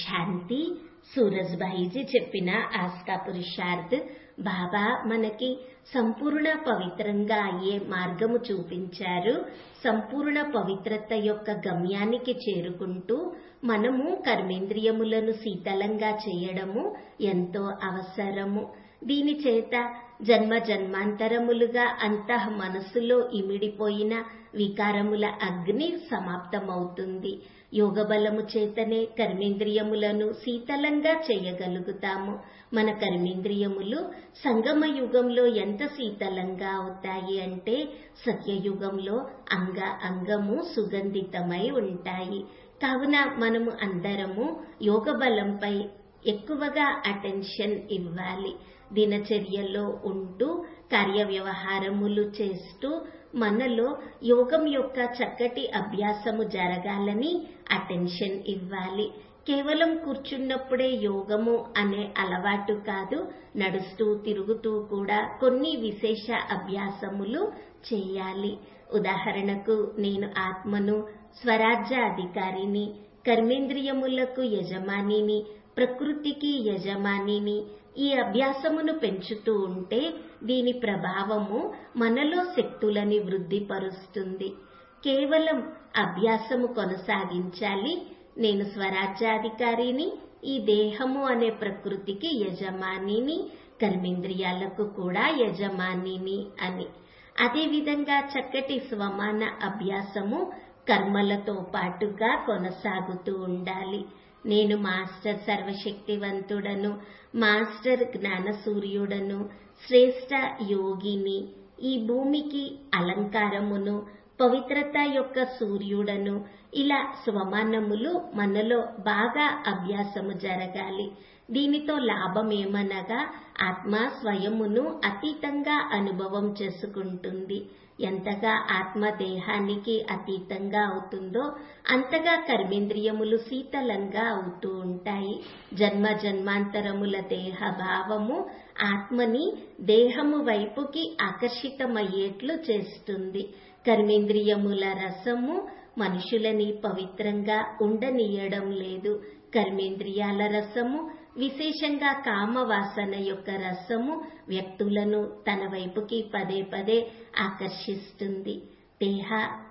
శాంతి సూరజ్భాయిజీ చెప్పిన ఆస్కా పురుషార్థ్ బాబా మనకి సంపూర్ణ పవిత్రంగా అయ్యే మార్గము చూపించారు సంపూర్ణ పవిత్రత యొక్క గమ్యానికి చేరుకుంటూ మనము కర్మేంద్రియములను శీతలంగా చేయడము ఎంతో అవసరము దీని చేత జన్మ జన్మాంతరములుగా అంతః మనస్సులో ఇమిడిపోయిన వికారముల అగ్ని సమాప్తమవుతుంది యోగ బలము చేతనే కర్మేంద్రియములను శీతలంగా చేయగలుగుతాము మన కర్మేంద్రియములు సంగమ యుగంలో ఎంత శీతలంగా అవుతాయి అంటే సత్యయుగంలో అంగ అంగము సుగంధితమై ఉంటాయి కావున మనము అందరము యోగ బలంపై ఎక్కువగా అటెన్షన్ ఇవ్వాలి దినచర్యలో ఉంటూ కార్య వ్యవహారములు చేస్తూ మనలో యోగం యొక్క చక్కటి అభ్యాసము జరగాలని అటెన్షన్ ఇవ్వాలి కేవలం కూర్చున్నప్పుడే యోగము అనే అలవాటు కాదు నడుస్తూ తిరుగుతూ కూడా కొన్ని విశేష అభ్యాసములు చేయాలి ఉదాహరణకు నేను ఆత్మను స్వరాజ్య అధికారిని కర్మేంద్రియములకు యజమానిని ప్రకృతికి యజమానిని ఈ అభ్యాసమును పెంచుతూ ఉంటే దీని ప్రభావము మనలో శక్తులని వృద్ధిపరుస్తుంది కేవలం అభ్యాసము కొనసాగించాలి నేను స్వరాజ్యాధికారిని ఈ దేహము అనే ప్రకృతికి యజమానిని కర్మేంద్రియాలకు కూడా యజమానిని అని అదేవిధంగా చక్కటి స్వమాన అభ్యాసము కర్మలతో పాటుగా కొనసాగుతూ ఉండాలి నేను మాస్టర్ సర్వశక్తివంతుడను మాస్టర్ జ్ఞాన సూర్యుడను శ్రేష్ట యోగిని ఈ భూమికి అలంకారమును పవిత్రత యొక్క సూర్యుడను ఇలా స్వమానములు మనలో బాగా అభ్యాసము జరగాలి దీనితో లాభమేమనగా ఆత్మ స్వయమును అతీతంగా అనుభవం చేసుకుంటుంది ఎంతగా ఆత్మ దేహానికి అతీతంగా అవుతుందో అంతగా కర్మేంద్రియములు శీతలంగా అవుతూ ఉంటాయి జన్మ జన్మాంతరముల దేహ భావము ఆత్మని దేహము వైపుకి ఆకర్షితమయ్యేట్లు చేస్తుంది కర్మేంద్రియముల రసము మనుషులని పవిత్రంగా ఉండనీయడం లేదు కర్మేంద్రియాల రసము విశేషంగా కామవాసన యొక్క రసము వ్యక్తులను తన వైపుకి పదే పదే ఆకర్షిస్తుంది దేహ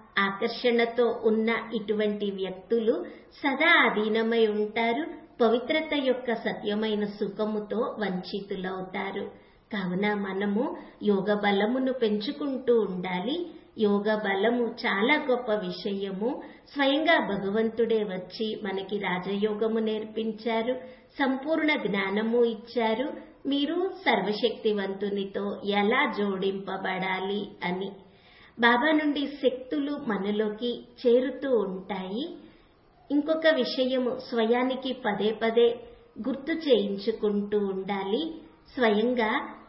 ఆకర్షణతో ఉన్న ఇటువంటి వ్యక్తులు సదా అధీనమై ఉంటారు పవిత్రత యొక్క సత్యమైన సుఖముతో వంచితులవుతారు కావున మనము యోగ బలమును పెంచుకుంటూ ఉండాలి యోగ బలము చాలా గొప్ప విషయము స్వయంగా భగవంతుడే వచ్చి మనకి రాజయోగము నేర్పించారు సంపూర్ణ జ్ఞానము ఇచ్చారు మీరు సర్వశక్తివంతునితో ఎలా జోడింపబడాలి అని బాబా నుండి శక్తులు మనలోకి చేరుతూ ఉంటాయి ఇంకొక విషయము స్వయానికి పదే పదే గుర్తు చేయించుకుంటూ ఉండాలి స్వయంగా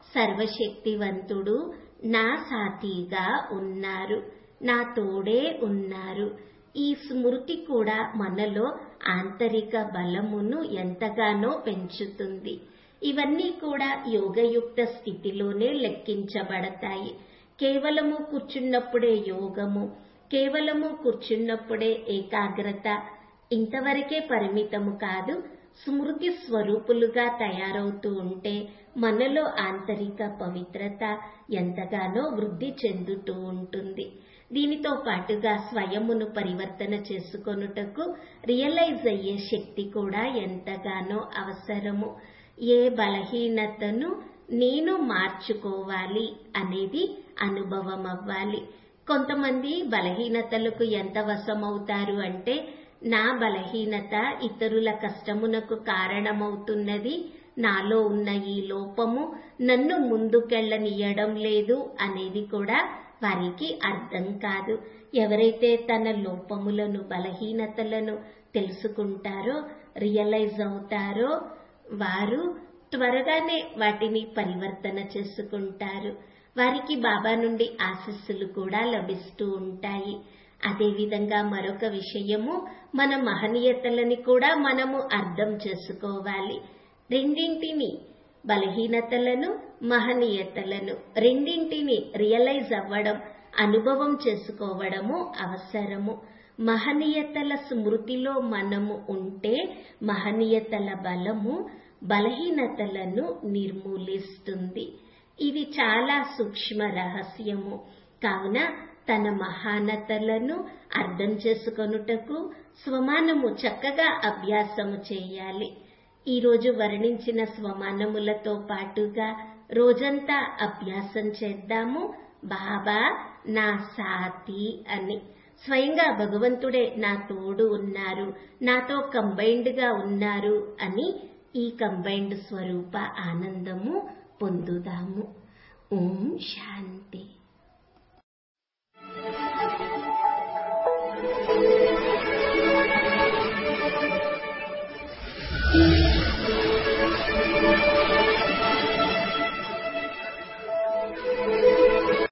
సర్వశక్తివంతుడు నా సాథీగా ఉన్నారు నా తోడే ఉన్నారు ఈ స్మృతి కూడా మనలో ఆంతరిక బలమును ఎంతగానో పెంచుతుంది ఇవన్నీ కూడా యోగయుక్త స్థితిలోనే లెక్కించబడతాయి కేవలము కూర్చున్నప్పుడే యోగము కేవలము కూర్చున్నప్పుడే ఏకాగ్రత ఇంతవరకే పరిమితము కాదు స్మృతి స్వరూపులుగా తయారవుతూ ఉంటే మనలో ఆంతరిక పవిత్రత ఎంతగానో వృద్ధి చెందుతూ ఉంటుంది దీనితో పాటుగా స్వయమును పరివర్తన చేసుకొనుటకు రియలైజ్ అయ్యే శక్తి కూడా ఎంతగానో అవసరము ఏ బలహీనతను నేను మార్చుకోవాలి అనేది అనుభవం అవ్వాలి కొంతమంది బలహీనతలకు ఎంత వశమవుతారు అంటే నా బలహీనత ఇతరుల కష్టమునకు కారణమవుతున్నది నాలో ఉన్న ఈ లోపము నన్ను ముందుకెళ్లనియడం లేదు అనేది కూడా వారికి అర్థం కాదు ఎవరైతే తన లోపములను బలహీనతలను తెలుసుకుంటారో రియలైజ్ అవుతారో వారు త్వరగానే వాటిని పరివర్తన చేసుకుంటారు వారికి బాబా నుండి ఆశస్సులు కూడా లభిస్తూ ఉంటాయి అదేవిధంగా మరొక విషయము మన మహనీయతలని కూడా మనము అర్థం చేసుకోవాలి రెండింటిని బలహీనతలను మహనీయతలను రెండింటిని రియలైజ్ అవ్వడం అనుభవం చేసుకోవడము అవసరము మహనీయతల స్మృతిలో మనము ఉంటే మహనీయతల బలము బలహీనతలను నిర్మూలిస్తుంది ఇది చాలా సూక్ష్మ రహస్యము కావున తన మహానతలను అర్థం చేసుకొనుటకు స్వమానము చక్కగా అభ్యాసము చేయాలి ఈరోజు వర్ణించిన స్వమానములతో పాటుగా రోజంతా అభ్యాసం చేద్దాము బాబా నా సాతి అని స్వయంగా భగవంతుడే నా తోడు ఉన్నారు నాతో కంబైన్డ్ గా ఉన్నారు అని ఈ కంబైన్డ్ స్వరూప ఆనందము పొందుదాము ఓం శాంతి Thank you.